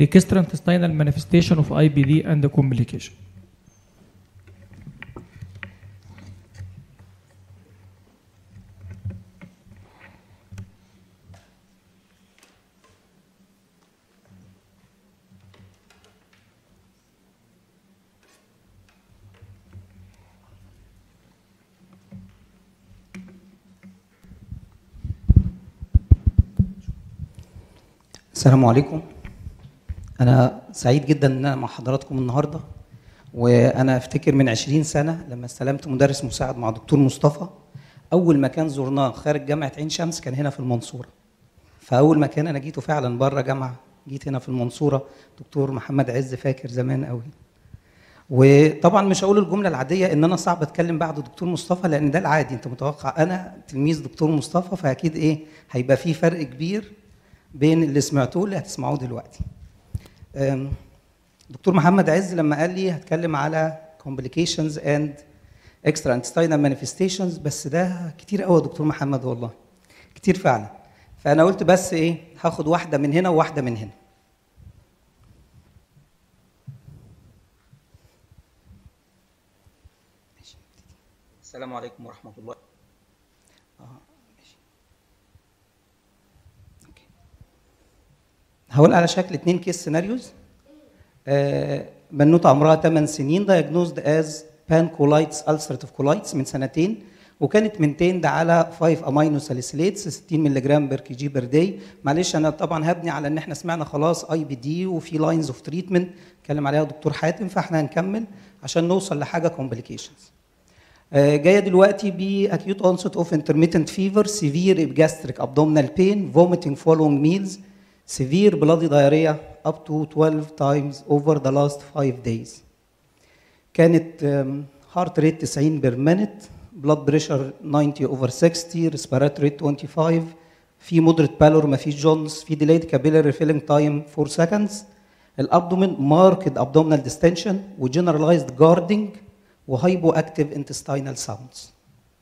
extraintestinal manifestation of IBD and the complication. السلام عليكم أنا سعيد جدا إن أنا مع حضراتكم النهاردة وأنا أفتكر من 20 سنة لما استلمت مدرس مساعد مع دكتور مصطفى أول مكان زرناه خارج جامعة عين شمس كان هنا في المنصورة فأول مكان أنا جيته فعلا بره جامعة جيت هنا في المنصورة دكتور محمد عز فاكر زمان قوي وطبعا مش هقول الجمله العاديه ان انا صعب اتكلم بعد دكتور مصطفى لان ده العادي انت متوقع انا تلميذ دكتور مصطفى فاكيد ايه هيبقى في فرق كبير بين اللي سمعتوه واللي هتسمعوه دلوقتي أم، دكتور محمد عز لما قال لي هتكلم على complications and extra intestinal manifestations بس ده كتير قوي يا دكتور محمد والله كتير فعلا فانا قلت بس ايه هاخد واحده من هنا وواحده من هنا ماشي. السلام عليكم ورحمه الله اه ماشي اوكي هقول على شكل اتنين كيس سيناريوز آه، بنوته عمرها 8 سنين diagnosed as pancolitis ulcerative colitis من سنتين وكانت منتيند على 5 امينو ساليسيليتس 60 مللي جرام بير كي جي بير داي معلش انا طبعا هبني على ان احنا سمعنا خلاص اي بي دي وفي لاينز اوف تريتمنت اتكلم عليها دكتور حاتم فاحنا هنكمل عشان نوصل لحاجه كومبليكيشنز جايه دلوقتي ب acute onset of intermittent fever severe gastric abdominal pain vomiting following meals severe bloody diarrhea up to 12 times over the last 5 days كانت هارت ريت 90 بير مينت بلاد بريشر 90 اوفر 60 ريسبيراتوري ريت 25 في مودريت بالور ما فيش جونز في ديلايد كابيلاري فيلينج تايم 4 سكندز الابدومين ماركد ابدومينال ديستنشن وجنرالايزد جاردنج وهايبو اكتيف انتستينال ساوندز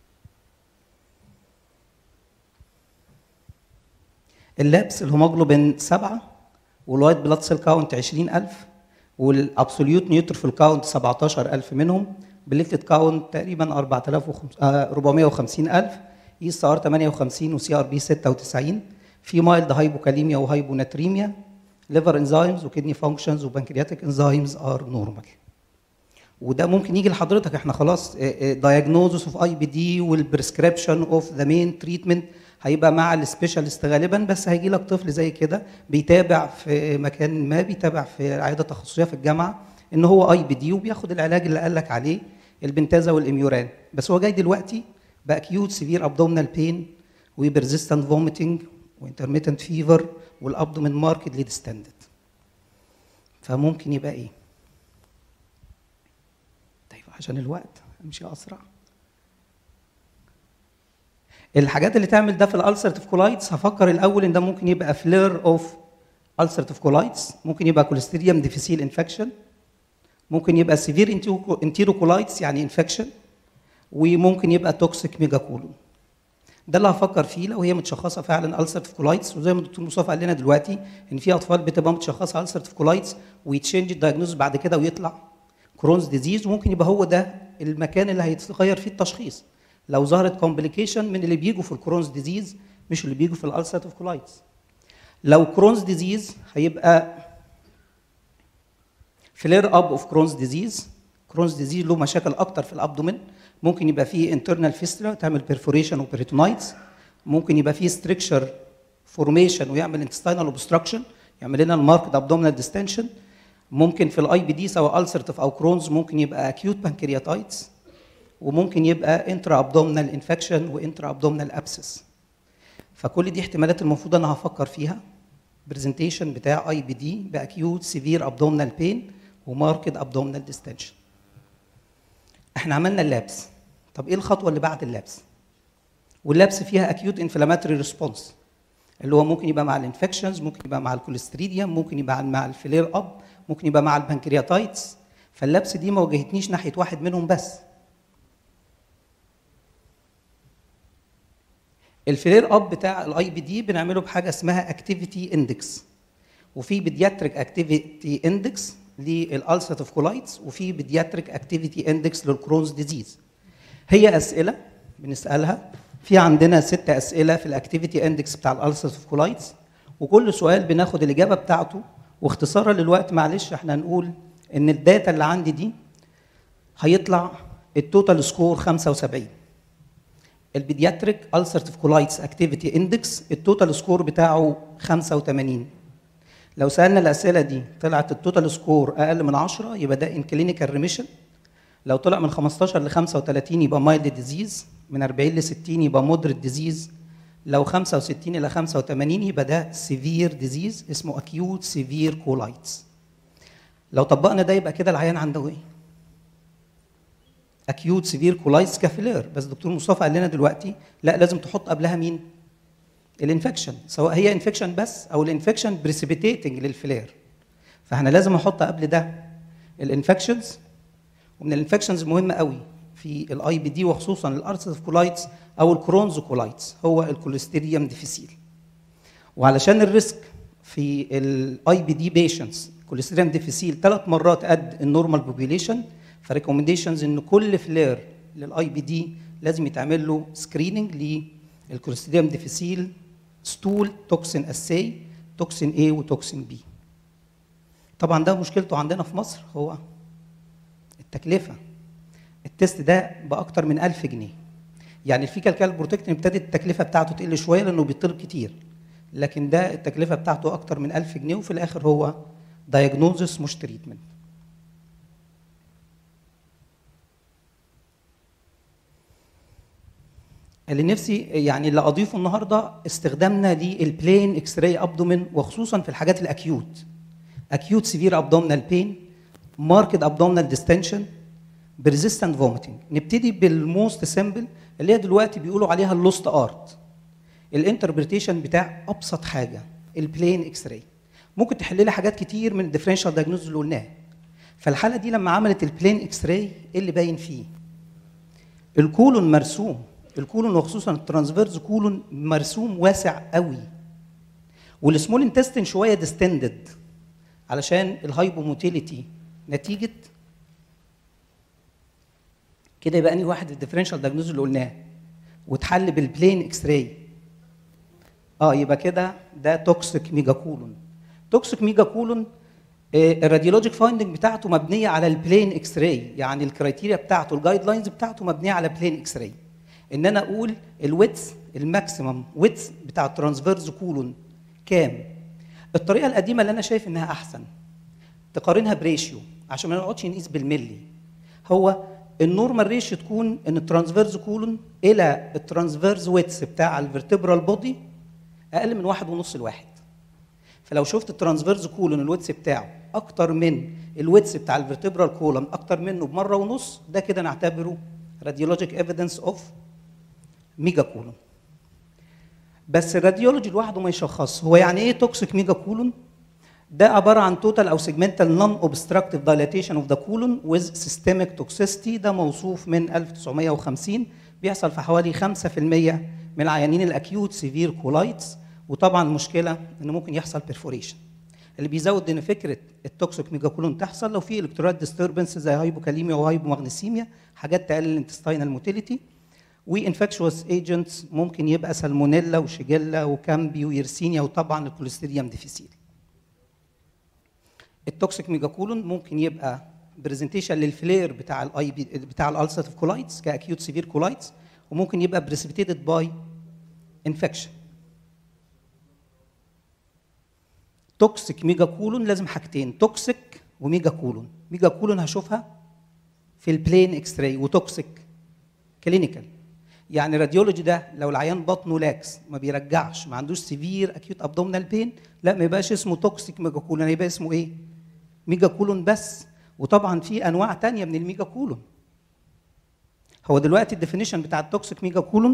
اللابس الهيموجلوبين 7 والوايت بلاد سيل كاونت 20000 والابسوليوت نيوتروفيل كاونت 17000 منهم بليتد كاونت تقريبا 450000 اي اس ار 58 وسي ار بي 96 في مايلد هايبوكاليميا وهايبوناتريميا ليفر انزيمز وكدني فانكشنز وبنكرياتيك انزيمز ار نورمال وده ممكن يجي لحضرتك احنا خلاص دايجنوزس اوف اي بي دي والبريسكريبشن اوف ذا مين تريتمنت هيبقى مع السبيشالست غالبا بس هيجي لك طفل زي كده بيتابع في مكان ما بيتابع في عياده تخصصيه في الجامعه ان هو اي بي دي وبياخد العلاج اللي قال لك عليه البنتازا والاميوران بس هو جاي دلوقتي باكيوت سيفير ابدومينال بين وبرزيستنت فوميتنج وانترميتنت فيفر والابدومين ماركتلي ديستندد فممكن يبقى ايه طيب عشان الوقت امشي اسرع الحاجات اللي تعمل ده في الالسرتيف كولايتس هفكر الاول ان ده ممكن يبقى فلير اوف السرتيف كولايتس ممكن يبقى كوليستيريوم ديفيسيل انفكشن ممكن يبقى سيفير انتيروكولايتس يعني انفكشن وممكن يبقى توكسيك ميجا كولون ده اللي هفكر فيه لو هي متشخصه فعلا السرتيف كولايتس وزي ما الدكتور مصطفى قال لنا دلوقتي ان في اطفال بتبقى متشخصه السرتيف كولايتس ويتشينج الدايجنوز بعد كده ويطلع كرونز ديزيز وممكن يبقى هو ده المكان اللي هيتغير فيه التشخيص لو ظهرت كومبليكيشن من اللي بيجوا في الكرونز ديزيز مش اللي بيجوا في الالسرتيف كولايتس لو كرونز ديزيز هيبقى فلير اب اوف كرونز ديزيز كرونز ديزيز له مشاكل اكتر في الابدومين ممكن يبقى فيه انترنال فيستلا تعمل بيرفوريشن وبريتونايتس ممكن يبقى فيه ستريكشر فورميشن ويعمل انتستينال اوبستراكشن يعمل لنا الماركت ابدومينال ديستنشن ممكن في الاي بي دي سواء السرتيف او كرونز ممكن يبقى اكيوت بانكرياتايتس وممكن يبقى انترا ابدومينال انفكشن وانترا ابدومينال ابسس فكل دي احتمالات المفروض انا هفكر فيها برزنتيشن بتاع اي بي دي باكيوت سيفير ابدومينال بين وماركت ابدومينال ديستنشن احنا عملنا اللابس طب ايه الخطوه اللي بعد اللابس واللابس فيها اكيوت انفلاماتوري ريسبونس اللي هو ممكن يبقى مع الانفكشنز ممكن يبقى مع الكوليستريديوم ممكن يبقى مع الفلير اب ممكن يبقى مع البنكرياتايتس فاللبس دي ما وجهتنيش ناحيه واحد منهم بس الفلير اب بتاع الاي بي دي بنعمله بحاجه اسمها اكتيفيتي اندكس وفي بيدياتريك اكتيفيتي اندكس للالسرتيف كولايتس وفي بيدياتريك اكتيفيتي اندكس للكرونز ديزيز هي اسئله بنسالها في عندنا ست اسئله في الاكتيفيتي اندكس بتاع الالسرتيف كولايتس وكل سؤال بناخد الاجابه بتاعته واختصارا للوقت معلش احنا هنقول ان الداتا اللي عندي دي هيطلع التوتال سكور 75 البيدياتريك السرتيف كولايتس اكتيفيتي اندكس التوتال سكور بتاعه 85 لو سالنا الاسئله دي طلعت التوتال سكور اقل من 10 يبقى ده ان كلينيكال ريميشن لو طلع من 15 ل 35 يبقى مايلد ديزيز من 40 ل 60 يبقى مودريت ديزيز لو 65 الى 85 يبقى ده سيفير ديزيز اسمه اكيوت سيفير كولايتس لو طبقنا ده يبقى كده العيان عنده ايه اكيوت سيفير كولايتس كافيلير بس دكتور مصطفى قال لنا دلوقتي لا لازم تحط قبلها مين الانفكشن سواء هي انفكشن بس او الانفكشن بريسيبيتيتنج للفلير فاحنا لازم احط قبل ده الانفكشنز ومن الانفكشنز مهمه قوي في الاي بي دي وخصوصا الارثريتيف كولايتس او الكرونز كولايتس هو الكوليستيريوم ديفيسيل وعلشان الريسك في الاي بي دي بيشنتس كوليستيريوم ديفيسيل ثلاث مرات قد النورمال بوبيليشن فريكومنديشنز ان كل فلير للاي بي دي لازم يتعمل له سكريننج للكوليستيريوم ديفيسيل ستول توكسين اساي توكسين A وتوكسين B طبعا ده مشكلته عندنا في مصر هو التكلفه التست ده باكتر من 1000 جنيه يعني الفيكال كال بروتكتين ابتدت التكلفه بتاعته تقل شويه لانه بيطلب كتير لكن ده التكلفه بتاعته اكتر من 1000 جنيه وفي الاخر هو دايجنوزس مش تريتمنت اللي نفسي يعني اللي اضيفه النهارده استخدامنا للبلين اكس راي ابدومين وخصوصا في الحاجات الاكيوت اكيوت سيفير ابدومينال بين ماركت ابدومينال ديستنشن بريزيستنت فوميتنج نبتدي بالموست سيمبل اللي هي دلوقتي بيقولوا عليها اللوست ارت الانتربريتيشن بتاع ابسط حاجه البلين اكس راي ممكن تحل لي حاجات كتير من الديفرنشال دايجنوز اللي قلناه فالحاله دي لما عملت البلين اكس راي ايه اللي باين فيه الكولون مرسوم الكولون وخصوصا الترانسفيرز كولون مرسوم واسع قوي والسمول انتستين شويه ديستندد علشان الهايبوموتيليتي نتيجه كده يبقى انهي واحد الديفرنشال دايجنوز اللي قلناه واتحل بالبلين اكس راي اه يبقى كده ده توكسيك ميجا كولون توكسيك ميجا كولون الراديولوجيك فايندنج بتاعته مبنيه على البلين اكس راي يعني الكرايتيريا بتاعته الجايد لاينز بتاعته مبنيه على بلين اكس راي ان انا اقول الويتس الماكسيمم ويتس بتاع الترانسفيرز كولون كام الطريقه القديمه اللي انا شايف انها احسن تقارنها بريشيو عشان ما نقعدش نقيس بالملي هو النورمال ريشيو تكون ان الترانسفيرز كولون الى الترانسفيرز ويتس بتاع الفرتبرال بودي اقل من واحد ونص الواحد فلو شفت الترانسفيرز كولون الويتس بتاعه اكتر من الويتس بتاع الفرتبرال كولوم اكتر منه بمره ونص ده كده نعتبره راديولوجيك ايفيدنس اوف ميجا كولون بس الراديولوجي لوحده ما يشخص هو يعني ايه توكسيك ميجا كولون ده عباره عن توتال او سيجمنتال نون اوبستراكتيف دايلاتيشن اوف ذا كولون ويز سيستميك توكسيستي ده موصوف من 1950 بيحصل في حوالي 5% من العيانين الاكيوت سيفير كولايتس وطبعا المشكله انه ممكن يحصل بيرفوريشن اللي بيزود ان فكره التوكسيك ميجا كولون تحصل لو في الكترات ديستربنس زي هايبوكاليميا وهايبومغنيسيميا حاجات تقلل الانتستينال موتيليتي وانفكشوس ايجنتس ممكن يبقى سالمونيلا وشيجيلا وكامبي ويرسينيا وطبعا الكوليستيريوم ديفيسيل التوكسيك ميجا كولون ممكن يبقى برزنتيشن للفلير بتاع الاي بي بتاع الالسرتيف كولايتس كاكيوت سيفير كولايتس وممكن يبقى بريسبيتيتد باي انفكشن توكسيك ميجا كولون لازم حاجتين توكسيك وميجا كولون ميجا كولون هشوفها في البلين اكس راي وتوكسيك كلينيكال يعني راديولوجي ده لو العيان بطنه لاكس ما بيرجعش ما عندوش سيفير اكيوت ابدومينال بين لا ما يبقاش اسمه توكسيك ميجا كولون هيبقى اسمه ايه ميجا كولون بس وطبعا في انواع تانية من الميجا كولون هو دلوقتي الديفينيشن بتاع التوكسيك ميجا كولون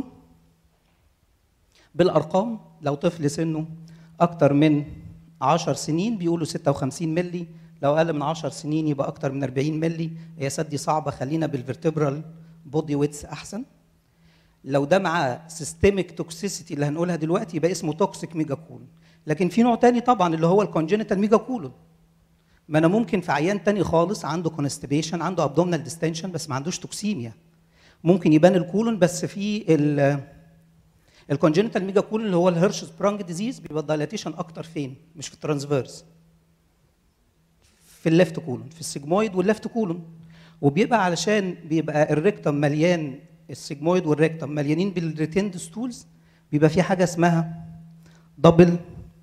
بالارقام لو طفل سنه اكتر من 10 سنين بيقولوا 56 ملي لو اقل من 10 سنين يبقى اكتر من 40 ملي هي دي صعبه خلينا بالفرتبرال بودي ويتس احسن لو ده معاه سيستميك توكسيسيتي اللي هنقولها دلوقتي يبقى اسمه توكسيك ميجا كولون لكن في نوع تاني طبعا اللي هو الكونجنتال ميجا كولون ما انا ممكن في عيان تاني خالص عنده كونستيبيشن عنده ابدومينال ديستنشن بس ما عندوش توكسيميا ممكن يبان الكولون بس في ال الكونجنتال ميجا كولون اللي هو الهيرش سبرانج ديزيز بيبقى الدايلاتيشن اكتر فين؟ مش في الترانسفيرس في الليفت كولون في السيجمويد والليفت كولون وبيبقى علشان بيبقى الريكتم مليان السيجمويد والريكتم مليانين بالريتيند ستولز بيبقى في حاجه اسمها دبل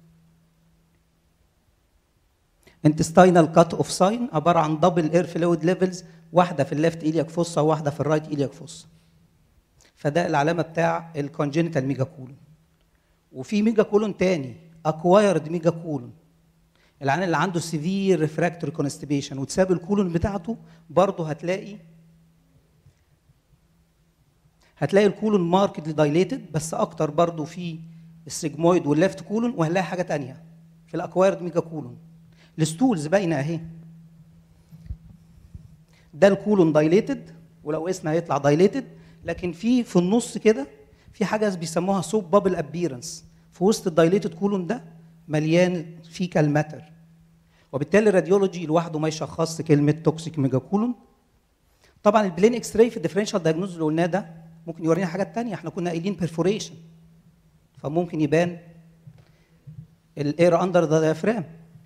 intestinal cut اوف ساين عباره عن دبل اير فلويد ليفلز واحده في الليفت ايلياك فوسا وواحده في الرايت ايلياك فوسا فده العلامه بتاع الكونجنتال ميجا كولون وفي ميجا كولون تاني اكوايرد ميجا كولون العيان اللي عنده سيفير ريفراكتوري كونستيبيشن وتساب الكولون بتاعته برضه هتلاقي هتلاقي الكولون ماركتلي دايليتد بس اكتر برضه في السيجمويد والليفت كولون وهنلاقي حاجه تانية في الاكوايرد ميجا كولون الستولز باينه اهي ده الكولون دايليتد ولو قسنا هيطلع دايليتد لكن في في النص كده في حاجه بيسموها سوب بابل ابيرنس في وسط الدايليتد كولون ده مليان فيكال ماتر وبالتالي الراديولوجي لوحده ما يشخصش كلمه توكسيك ميجا كولون طبعا البلين اكس راي في الديفرنشال دايجنوز اللي قلناه ده ممكن يورينا حاجات تانية احنا كنا قايلين بيرفوريشن فممكن يبان الاير اندر ذا ديافرام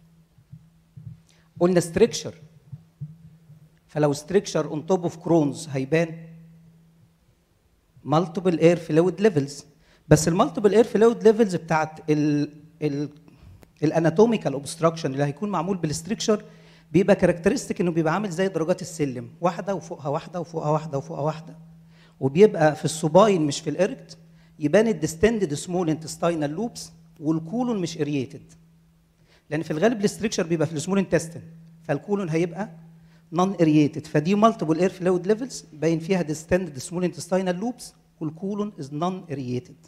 قلنا ستريكشر فلو ستريكشر اون توب اوف كرونز هيبان مالتيبل اير فلويد ليفلز بس المالتيبل اير فلويد ليفلز بتاعت ال ال الاناتوميكال اوبستراكشن اللي هيكون معمول بالستريكشر بيبقى كاركترستيك انه بيبقى عامل زي درجات السلم واحده وفوقها واحده وفوقها واحده وفوقها واحده وبيبقى في السوباين مش في الاركت يبان الديستندد سمول انتستاينال لوبس والكولون مش اريتد لان في الغالب الاستركشر بيبقى في السمول انتستين فالكولون هيبقى نون اريتد فدي مالتيبل اير فلويد ليفلز باين فيها ديستندد سمول انتستاينال لوبس والكولون از نون اريتد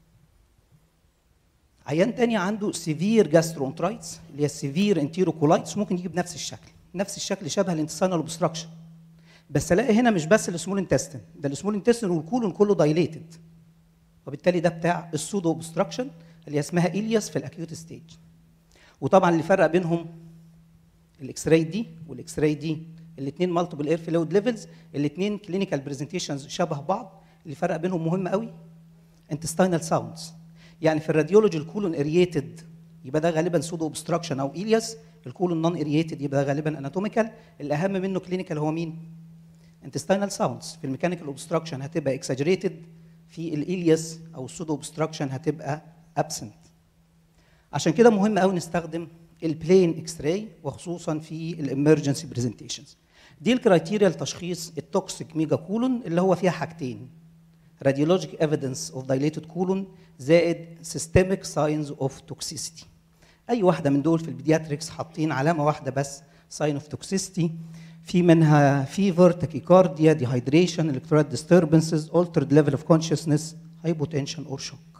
عيان تاني عنده سيفير جاسترونترايتس اللي هي سيفير انتيروكولايتس ممكن يجي بنفس الشكل نفس الشكل شبه الانتستينال اوبستراكشن بس الاقي هنا مش بس السمول انتستين ده السمول انتستين والكولون كله دايليتد وبالتالي ده بتاع السودو اوبستراكشن اللي اسمها الياس في الاكيوت ستيج وطبعا اللي فرق بينهم الاكس راي دي والاكس راي دي الاثنين مالتيبل اير فلويد ليفلز الاثنين كلينيكال برزنتيشنز شبه بعض اللي فرق بينهم مهم قوي انتستينال ساوندز يعني في الراديولوجي الكولون اريتد يبقى ده غالبا سودو اوبستراكشن او الياس الكولون نون اريتد يبقى ده غالبا اناتوميكال الاهم منه كلينيكال هو مين intestinal ساوندز في الميكانيكال اوبستراكشن هتبقى اكساجريتد في الالياس او السودو اوبستراكشن هتبقى ابسنت عشان كده مهم قوي نستخدم البلين اكس راي وخصوصا في الامرجنسي برزنتيشنز دي الكرايتيريا لتشخيص التوكسيك ميجا كولون اللي هو فيها حاجتين radiologic evidence of dilated colon زائد systemic signs of toxicity اي واحده من دول في البيدياتريكس حاطين علامه واحده بس sign of toxicity في منها fever tachycardia dehydration electrolyte disturbances altered level of consciousness hypotension or shock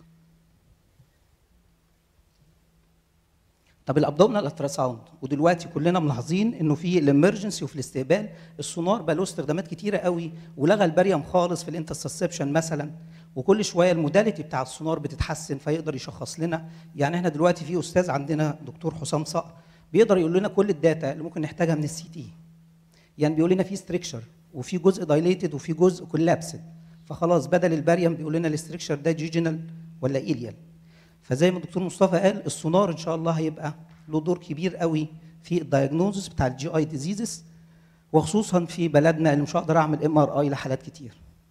طب الابدومينال التراساوند ودلوقتي كلنا ملاحظين انه في الامرجنسي وفي الاستقبال السونار بقى له استخدامات كتيره قوي ولغى البريم خالص في الانترسبشن مثلا وكل شويه الموداليتي بتاع السونار بتتحسن فيقدر يشخص لنا يعني احنا دلوقتي في استاذ عندنا دكتور حسام صقر بيقدر يقول لنا كل الداتا اللي ممكن نحتاجها من السي تي يعني بيقول لنا في ستريكشر وفي جزء دايليتد وفي جزء كولابسد فخلاص بدل البريم بيقول لنا الاستريكشر ده جيجينال ولا ايليال فزي ما الدكتور مصطفى قال السونار ان شاء الله هيبقى له دور كبير قوي في الدايجنوزس بتاع الجي اي ديزيزز وخصوصا في بلدنا اللي مش هقدر اعمل ام ار اي لحالات كتير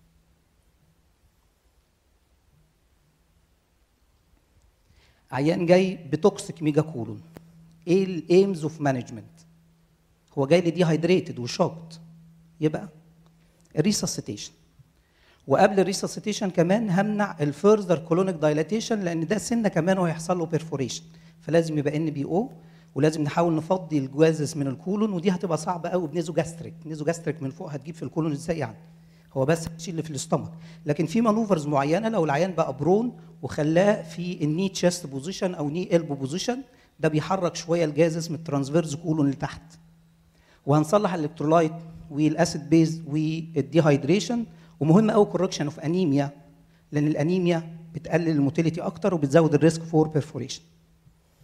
عيان جاي بتوكسيك ميجا كولون ايه الايمز اوف مانجمنت هو جاي لي دي هايدريتد وشوكت يبقى الريسسيتيشن وقبل الريسسيتيشن كمان همنع الفيرذر كولونيك دايلاتيشن لان ده سنه كمان وهيحصل له بيرفوريشن فلازم يبقى ان بي او ولازم نحاول نفضي الجوازس من الكولون ودي هتبقى صعبه قوي بنيزو جاستريك نيزو جاستريك من فوق هتجيب في الكولون ازاي يعني هو بس هتشيل اللي في الاستمك لكن في مانوفرز معينه لو العيان بقى برون وخلاه في الني تشيست بوزيشن او ني البو بوزيشن ده بيحرك شويه الجازس من الترانسفيرز كولون لتحت وهنصلح الالكترولايت والاسيد بيز والديهايدريشن ومهم قوي كوركشن اوف انيميا لان الانيميا بتقلل الموتيليتي اكتر وبتزود الريسك فور بيرفوريشن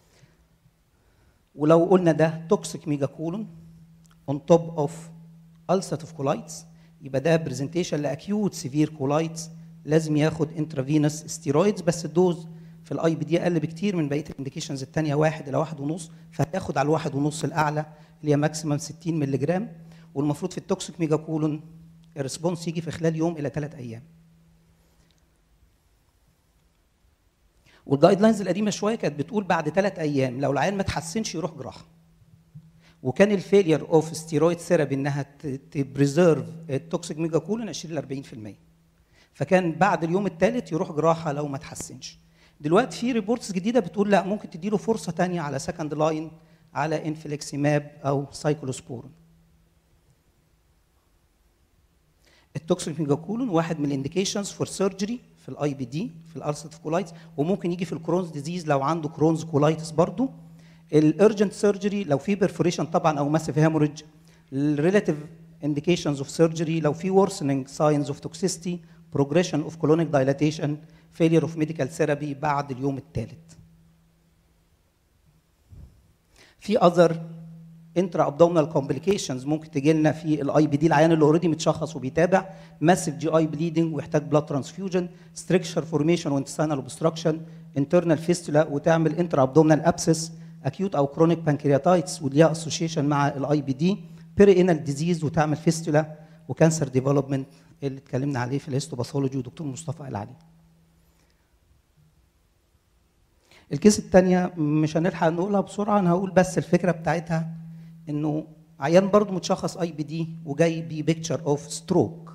ولو قلنا ده توكسيك ميجا كولون اون توب اوف ulcerative colitis يبقى ده برزنتيشن لاكيوت سيفير كولايتس لازم ياخد انترافينوس ستيرويدز بس الدوز في الاي بي دي اقل بكتير من بقيه الانديكيشنز الثانيه واحد الى واحد ونص فهياخد على الواحد ونص الاعلى اللي هي ماكسيمم 60 مللي جرام والمفروض في التوكسيك ميجا كولون الريسبونس يجي في خلال يوم الى ثلاث ايام. والجايد لاينز القديمه شويه كانت بتقول بعد ثلاث ايام لو العيان ما تحسنش يروح جراحه. وكان الفيلير اوف ستيرويد ثيرابي انها تبريزيرف التوكسيك ميجا كولون 20 ل 40% فكان بعد اليوم الثالث يروح جراحه لو ما تحسنش دلوقتي في ريبورتس جديده بتقول لا ممكن تديله فرصه ثانيه على سكند لاين على انفليكسيماب او سايكلوسبورين التوكسيك ميجا كولون واحد من الانديكيشنز فور سيرجري في الاي بي دي في الارثريتيف كولايتس وممكن يجي في الكرونز ديزيز لو عنده كرونز كولايتس برضه الارجنت سيرجري لو في بيرفوريشن طبعا او ماسيف هيموريدج الريلاتيف indications of surgery لو في worsening signs of toxicity progression of colonic dilatation failure of medical therapy بعد اليوم الثالث في other intra abdominal complications ممكن تجي لنا في الاي بي دي العيان اللي اوريدي متشخص وبيتابع massive جي اي bleeding ويحتاج blood transfusion stricture formation وintestinal obstruction internal fistula وتعمل intra abdominal abscess acute او chronic pancreatitis وليها association مع الاي بي دي perianal disease وتعمل فيستولا وكانسر ديفلوبمنت اللي اتكلمنا عليه في الهيستوباثولوجي ودكتور مصطفى قال عليه. الكيس الثانيه مش هنلحق نقولها بسرعه انا هقول بس الفكره بتاعتها انه عيان برضه متشخص اي بي دي وجاي بي بيكتشر اوف ستروك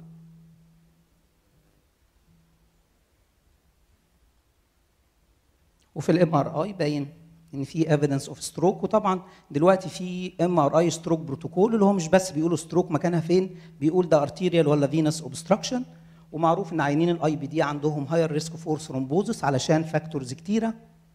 وفي الام ار اي باين ان في ايفيدنس اوف ستروك وطبعا دلوقتي في ام ار اي ستروك بروتوكول اللي هو مش بس بيقولوا ستروك مكانها فين بيقول ده ارتيريال ولا فينس اوبستراكشن ومعروف ان عيانين الاي بي دي عندهم هاير ريسك فور ثرومبوزس علشان فاكتورز كتيره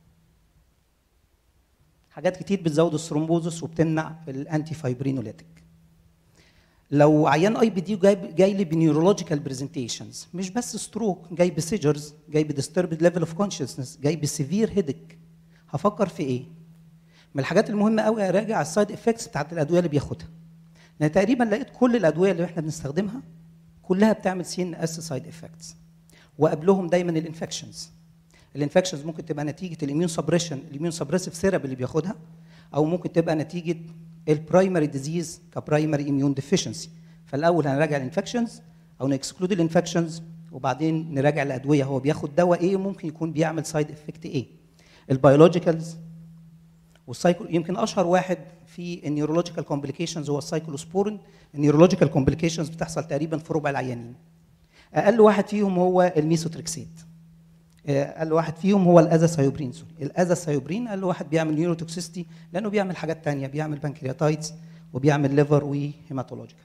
حاجات كتير بتزود الثرومبوزس وبتمنع الانتي فايبرينوليتيك لو عيان اي بي دي جاي جاي لي بنيورولوجيكال برزنتيشنز مش بس ستروك جاي بسيجرز جاي بديستربد ليفل اوف كونشسنس جاي بسيفير هيدك هفكر في ايه؟ من الحاجات المهمه قوي اراجع السايد افكتس بتاعت الادويه اللي بياخدها. لان تقريبا لقيت كل الادويه اللي احنا بنستخدمها كلها بتعمل سي ان اس سايد افكتس. وقبلهم دايما الانفكشنز. الانفكشنز ممكن تبقى نتيجه الاميون سبريشن الاميون سبريسيف ثيرابي اللي بياخدها او ممكن تبقى نتيجه البرايمري ديزيز كبرايمري اميون ديفيشنسي. فالاول هنراجع الانفكشنز او نكسكلود الانفكشنز وبعدين نراجع الادويه هو بياخد دواء ايه وممكن يكون بيعمل سايد افكت ايه. البيولوجيكالز والسايكو يمكن اشهر واحد في النيورولوجيكال كومبليكيشنز هو السايكلوسبورين النيورولوجيكال كومبليكيشنز بتحصل تقريبا في ربع العيانين اقل واحد فيهم هو الميسوتريكسيت اقل واحد فيهم هو الازاثايوبرين الازاثايوبرين اقل واحد بيعمل نيوروتوكسيستي لانه بيعمل حاجات تانية بيعمل بانكرياتايتس وبيعمل ليفر وهيماتولوجيكال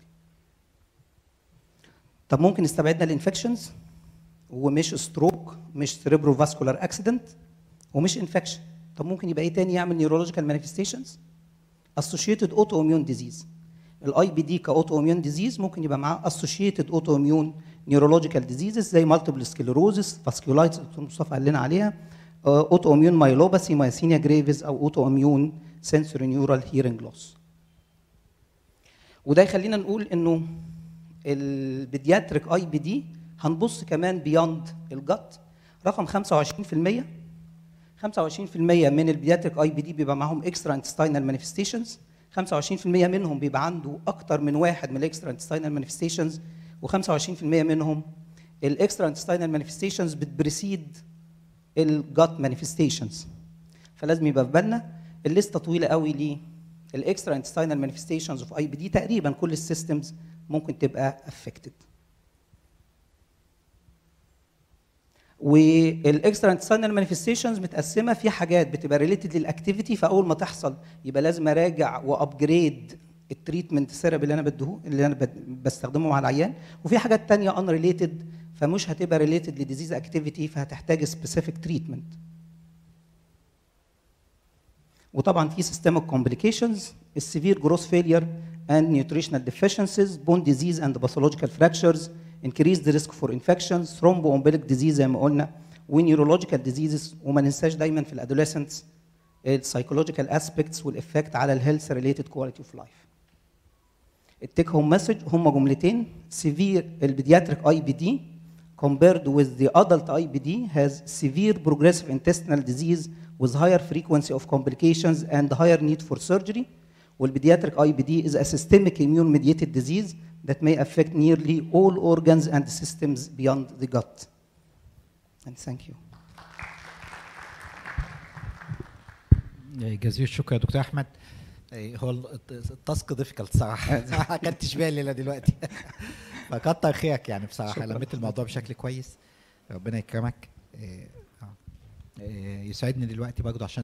طب ممكن استبعدنا الانفكشنز ومش ستروك مش سيريبرو فاسكولار اكسيدنت ومش انفكشن طب ممكن يبقى ايه تاني يعمل نيورولوجيكال مانيفستيشنز اسوشيتد اوتو اميون ديزيز الاي بي دي كاوتو اميون ديزيز ممكن يبقى معاه اسوشيتد اوتو اميون نيورولوجيكال ديزيزز زي مالتيبل سكليروزس فاسكولايتس دكتور مصطفى قال لنا عليها اوتو اميون مايلوباثي مايسينيا جريفز او اوتو اميون سنسوري نيورال هيرنج لوس وده يخلينا نقول انه البيدياتريك اي بي دي هنبص كمان بياند الجت رقم 25% 25% من البيدياتريك اي بي دي بيبقى معاهم اكسترا انتستينال مانيفستيشنز 25% منهم بيبقى عنده اكتر من واحد من الاكسترا انتستينال مانيفستيشنز و25% منهم الاكسترا انتستينال مانيفستيشنز بتبريسيد الجات مانيفستيشنز فلازم يبقى في بالنا الليسته طويله قوي للاكسترا انتستينال مانيفستيشنز اوف اي بي دي تقريبا كل السيستمز ممكن تبقى افكتد والاكسترا انتستينال مانيفستيشنز متقسمه في حاجات بتبقى ريليتد للاكتيفيتي فاول ما تحصل يبقى لازم اراجع وابجريد التريتمنت ثيرابي اللي انا بديه اللي انا بستخدمه مع العيان وفي حاجات تانية ان ريليتد فمش هتبقى ريليتد لديزيز اكتيفيتي فهتحتاج سبيسيفيك تريتمنت وطبعا في سيستمك كومبليكيشنز السيفير جروث فيلير and nutritional deficiencies bone disease and pathological fractures increase the risk for infections thromboembolic disease زي ما قلنا ونيورولوجيكال diseases وما ننساش دايما في الادوليسنتس السايكولوجيكال اسبيكتس والافكت على الهيلث ريليتد كواليتي اوف لايف التيك هوم مسج هم جملتين سيفير البيدياتريك اي بي دي compared with the adult IBD has severe progressive intestinal disease with higher frequency of complications and higher need for surgery. والpediatric IBD is a systemic immune mediated disease that may affect nearly all organs and systems beyond the gut. And thank you. جزيل الشكر يا دكتور احمد إيه، هو ال- التاسك ديفيكالت صراحه ما كنتش بالي لا دلوقتي فكتر خيرك يعني بصراحه شكراً. لميت الموضوع بشكل كويس ربنا يكرمك إيه، آه. إيه، يسعدني دلوقتي برضه عشان